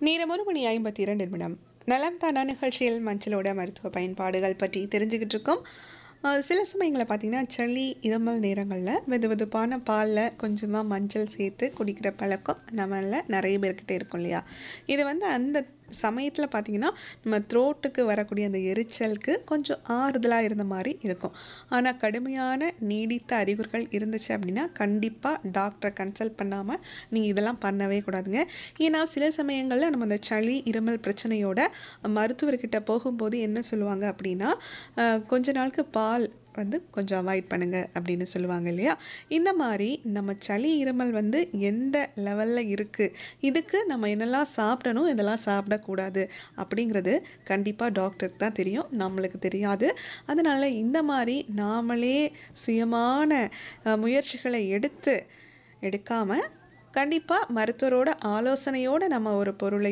நேரம் ஒரு மணி ஐம்பத்தி இரண்டு நிமிடம் நலம் தானா நிகழ்ச்சியில் மஞ்சளோட மருத்துவ பயன்பாடுகள் பற்றி தெரிஞ்சுக்கிட்டு இருக்கோம் அஹ் சில சமயங்களில் பார்த்தீங்கன்னா சளி இருமல் நேரங்களில் வெது வெதுப்பான பாலில் கொஞ்சமாக மஞ்சள் சேர்த்து குடிக்கிற பழக்கம் நம்மள நிறைய பேர்கிட்ட இருக்கும் இல்லையா இது வந்து அந்த சமயத்தில் பார்த்தீங்கன்னா நம்ம த்ரோட்டுக்கு வரக்கூடிய அந்த எரிச்சலுக்கு கொஞ்சம் ஆறுதலாக இருந்த மாதிரி இருக்கும் ஆனால் கடுமையான நீடித்த அறிகுறிகள் இருந்துச்சு அப்படின்னா கண்டிப்பாக டாக்டரை கன்சல்ட் பண்ணாமல் நீங்கள் இதெல்லாம் பண்ணவே கூடாதுங்க ஏன்னா சில சமயங்களில் நம்ம அந்த சளி இருமல் பிரச்சனையோட மருத்துவர்கிட்ட போகும்போது என்ன சொல்லுவாங்க அப்படின்னா அஹ், கொஞ்ச நாளுக்கு பால் வந்து கொஞ்சம் அவாய்ட் பண்ணுங்க அப்படின்னு சொல்லுவாங்க இல்லையா இந்த மாதிரி நம்ம சளி இருமல் வந்து எந்த லெவலில் இருக்குது இதுக்கு நம்ம என்னெல்லாம் சாப்பிடணும் இதெல்லாம் சாப்பிடக்கூடாது அப்படிங்கிறது கண்டிப்பாக டாக்டருக்கு தான் தெரியும் நம்மளுக்கு தெரியாது அதனால் இந்த மாதிரி நாமளே சுயமான அஹ், முயற்சிகளை எடுத்து எடுக்காமல் கண்டிப்பாக மருத்துவரோட ஆலோசனையோடு நம்ம ஒரு பொருளை